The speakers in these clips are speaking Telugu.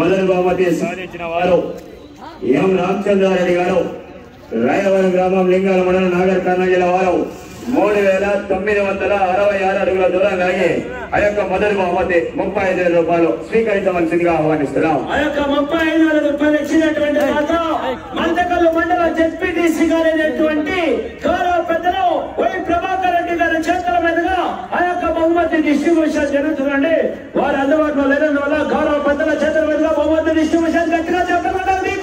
మొదటి బహుమతి సాధించిన వారు ఎం రామచంద్రారెడ్డి గారు రాయవరం గ్రామం లింగాల మండలం నాగర్ కర్నూలు జిల్లా వారు మూడు వేల తొమ్మిది వందల అరవై ఆరు అడుగుల దూరం లాగి ఆ యొక్క మొదటి బహుమతి ముప్పై ఐదు వేల రూపాయలు స్వీకరించవలసిందిగా ఆహ్వానిస్తున్నాం ఆ యొక్క ముప్పై ఐదు వేల రూపాయలు ఇచ్చినటువంటి మాత్రం మందకల్లు మండల జెడ్పీటీసీ గారైనటువంటి గౌరవ పెద్దలు వై ప్రభాకర్ రెడ్డి గారి చేతుల మీదుగా ఆ యొక్క బహుమతి డిస్ట్రిబ్యూషన్ జరుగుతుందండి వారు అందుబాటులో లేనందువల్ల గౌరవ పెద్దల చేతుల మీదుగా బహుమతి డిస్ట్రిబ్యూషన్ గట్టిగా చెప్పగలరు మీకు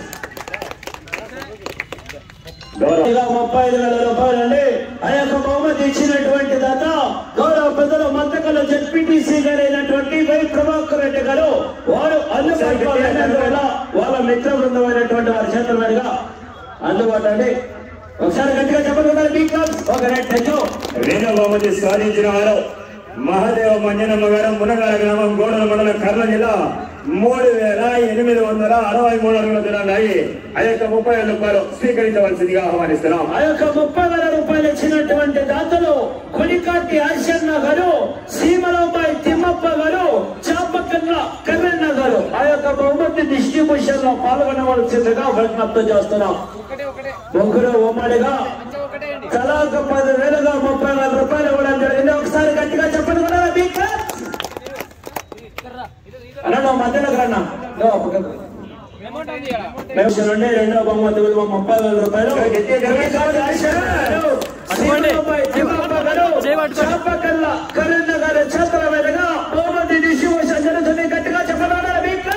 గౌరవ ఇక ముప్పై ఐదు వేల రూపాయలు అండి ఆ యొక్క బహుమతి ఇచ్చినటువంటి దాత గౌరవ పెద్దలు మంతకల జెడ్పీటీసీ గారైనటువంటి వై ప్రభాకర్ రెడ్డి గారు వారు అందుబాటులో లేనందువల్ల వాళ్ళ మిత్ర బృందమైనటువంటి వారి చేతుల మీదుగా అందుబాటు అండి ఒకసారి గట్టిగా చెప్పగలరు మీకు ఒక రైట్ థ్యాంక్ యూ రెండవ బహుమతి సాధించిన వారు మహాదేవ మంజనమ్మ గారు మునగాల గ్రామం గోడల మండలం కర్నూలు జిల్లా మూడు వేల ఎనిమిది వందల అరవై మూడు అడుగుల దూరాన్ని ఆ యొక్క ముప్పై వేల రూపాయలు స్వీకరించవలసిందిగా ఆహ్వానిస్తున్నాం ఆ యొక్క ముప్పై వేల రూపాయలు ఇచ్చినటువంటి దాతలు కొడికాటి హర్షన్న గారు సీమరాబాయి తిమ్మప్ప గారు చాపకన్న కర్రన్న గారు ఆ యొక్క బహుమతి డిస్ట్రిబ్యూషన్ లో పాల్గొనవలసిందిగా విజ్ఞప్తి చేస్తున్నాం ముగ్గురు ఉమ్మడిగా తలాక పది వేలుగా ముప్పై వేల రూపాయలు ఇవ్వడం జరిగింది ఒకసారి గట్టిగా చెప్పండి కూడా మీకు అన్న నువ్వు మధ్యలోకి రన్నా నువ్వు ఆ పక్కకు. నిమిషం నుండి రెండో బహుమతి విలువ ముప్పై వేల రూపాయలు కొడికాటి హర్షన్న గారు, సీమరాబాయి తిమ్మప్ప గారు, చాపకల్ల కర్రన్న గారి చేతుల మీదుగా బహుమతి డిస్ట్రిబ్యూషన్ జరుగుతుంది గట్టిగా చెప్పండి మీకు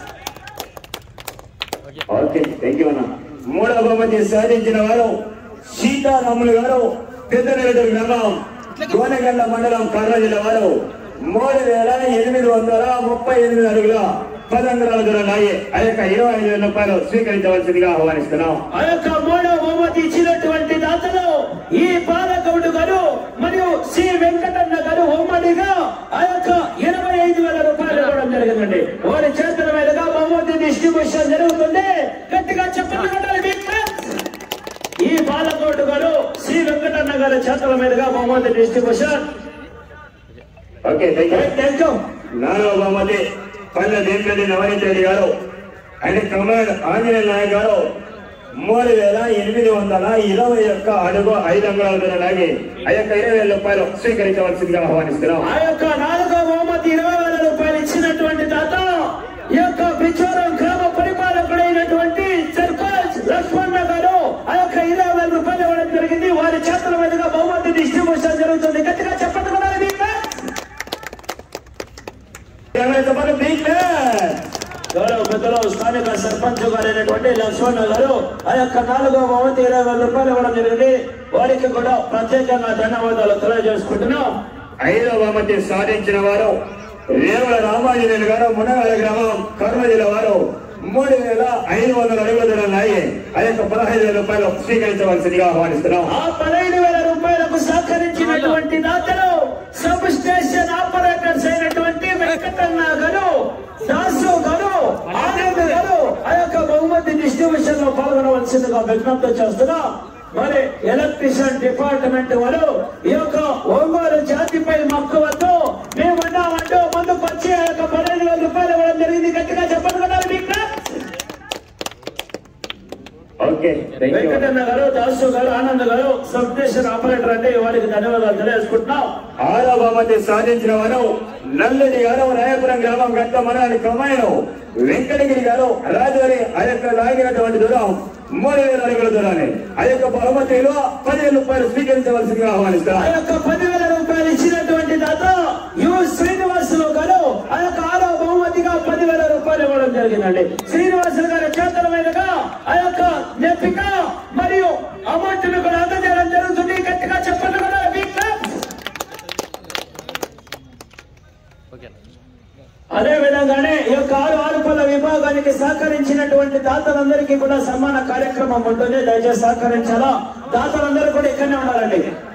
ఓకే థ్యాంక్ యూ అన్న మూడవ బహుమతి సాధించిన వారు సీతారాములు గారు పెద్దనగర్ గ్రామం గోనగండ మండలం కర్నూలు జిల్లా వారు మూడు వేల ఎనిమిది వందల ముప్పై ఎనిమిది అడుగుల పదంగుల దూరం లాగి ఆ యొక్క ఇరవై ఐదు వేల రూపాయలు స్వీకరించవలసిందిగా ఆహ్వానిస్తున్నాం ఆ యొక్క మూడో బహుమతి ఇచ్చినటువంటి దాతలు ఈ బాలగౌడు గారు మరియు సి వెంకటన్న గారు ఉమ్మడిగా ఆ యొక్క ఇరవై ఐదు వేల రూపాయలు ఇవ్వడం జరిగిందండి వారి చేతుల మీదుగా బహుమతి డిస్ట్రిబ్యూషన్ జరుగుతుంది గట్టిగా చెప్పండి ఈ బాలగౌడు గారు సి వెంకటన్న గారి చేతుల మీదుగా బహుమతి distribution okay thank you thank you నాలుగవ బహుమతి పల్లె దేవిరెడ్డి నవనీత్ రెడ్డి గారు అండ్ కమాండ్ ఆంజనేయ నాయక్ గారు మూడు వేల ఎనిమిది వందల ఇరవై ఒక్క అడుగు ఐదు అంగుళాల దూరం లాగి ఆ యొక్క ఇరవై వేల రూపాయలు స్వీకరించవలసిందిగా ఆహ్వానిస్తున్నాం ఆ యొక్క నాలుగో బహుమతి ఇరవై వేల రూపాయలు ఇచ్చినటువంటి దాత ఈ యొక్క బిచ్చోరం గ్రామ పరిపాలకుడైనటువంటి సర్పంచ్ లక్ష్మణ గారు ఆ యొక్క ఇరవై వేల రూపాయలు ఇవ్వడం జరిగింది వారి చేతుల మీదుగా బహుమతి డిస్ట్రిబ్యూషన్ జరుగుతుంది గట్టిగా చెప్పండి కూడా మీకు. ఇరవై రూపాయలు బీచ్ గౌరవ పెద్దలు స్థానిక సర్పంచ్ గారైనటువంటి లక్ష్మణ గారు ఆ యొక్క నాలుగో బహుమతి ఇరవై వేల రూపాయలు ఇవ్వడం జరిగింది వారికి కూడా ప్రత్యేకంగా ధన్యవాదాలు తెలియజేసుకుంటున్నాం ఐదవ బహుమతి సాధించిన వారు రేవుల రామాంజనేయులు గారు మునగాల గ్రామం కర్నూలు జిల్లా వారు మూడు వేల ఐదు వందల అడుగుల దూరం లాగి ఆ యొక్క పదహైదు వేల రూపాయలు స్వీకరించవలసిందిగా ఆహ్వానిస్తున్నాం ఆ పదహైదు వేల రూపాయలకు సహకరించినటువంటి దాతలు సబ్ స్టేషన్ ఆపరేటర్స్ అయినటువంటి వెంకటన్న గారు దాసు గారు ఆనంద్ గారు ఆ యొక్క బహుమతి డిస్ట్రిబ్యూషన్ లో పాల్గొనవలసిందిగా విజ్ఞప్తి చేస్తున్నా మరి ఎలక్ట్రిషియన్ డిపార్ట్మెంట్ వారు ఈ యొక్క ఒంగోలు జాతిపై మక్కువతో మేమన్నామంటూ ముందుకు వచ్చి ఆ యొక్క పదహైదు వేల రూపాయలు ఇవ్వడం జరిగింది గట్టిగా చెప్పండి కదా మీకు ఓకే థ్యాంక్ యూ వెంకటన్న గారు దాసు గారు ఆనంద్ గారు సబ్ స్టేషన్ ఆపరేటర్ అంటే వారికి ధన్యవాదాలు తెలియజేసుకుంటున్నాం ఆరో బహుమతి సాధించిన వారు నల్లడి గారు రాయపురం గ్రామం గట్ట మనని కమాయను వెంకటగిరి గారు రాజుగారి ఆ యొక్క లాగినటువంటి దూరం మూడు వేల అడుగుల దూరాన్ని ఆ యొక్క బహుమతి విలువ పదివేల రూపాయలు స్వీకరించవలసిందిగా ఆ ఆహ్వానిస్తారు యొక్క పదివేల రూపాయలు ఇచ్చినటువంటి దాత యు శ్రీనివాసులు గారు ఆ యొక్క ఆరో బహుమతిగా పదివేల రూపాయలు ఇవ్వడం జరిగిందండి శ్రీనివాసులు గారి చేతుల మీదుగా ఆ యొక్క నెప్పిక మరియు అమౌంట్ కూడా అందజేయడం జరుగుతుంది గట్టిగా చెప్పండి కూడా మీకు. అదే విధంగానే ఈ యొక్క ఆరు ఆరుపల్ల విభాగానికి సహకరించినటువంటి దాతలందరికీ కూడా సన్మాన కార్యక్రమం ఉంటుంది దయచేసి సహకరించాలా దాతలందరూ కూడా ఇక్కడనే ఉండాలండి